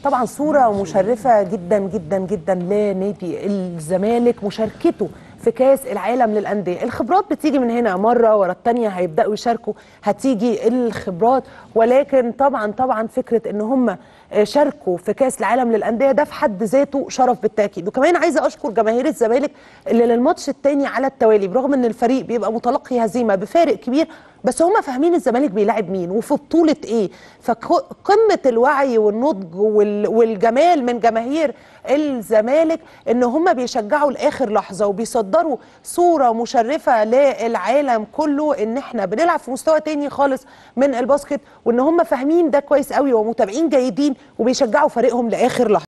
طبعا صورة مشرفة جدا جدا جدا لنادي الزمالك مشاركته في كاس العالم للأندية الخبرات بتيجي من هنا مرة ورا التانية هيبدأوا يشاركوا هتيجي الخبرات ولكن طبعا طبعا فكرة ان هم شاركوا في كاس العالم للأندية ده في حد ذاته شرف بالتأكيد وكمان عايزة أشكر جماهير الزمالك اللي للماتش التاني على التوالي برغم ان الفريق بيبقى متلقي هزيمة بفارق كبير بس هم فاهمين الزمالك بيلاعب مين وفي بطولة ايه فقمة الوعي والنضج وال- والجمال من جماهير الزمالك ان هم بيشجعوا لاخر لحظة وبيصدروا صورة مشرفة للعالم كله ان احنا بنلعب في مستوى تاني خالص من الباسكت وان هم فاهمين ده كويس قوي ومتابعين جيدين وبيشجعوا فريقهم لاخر لحظة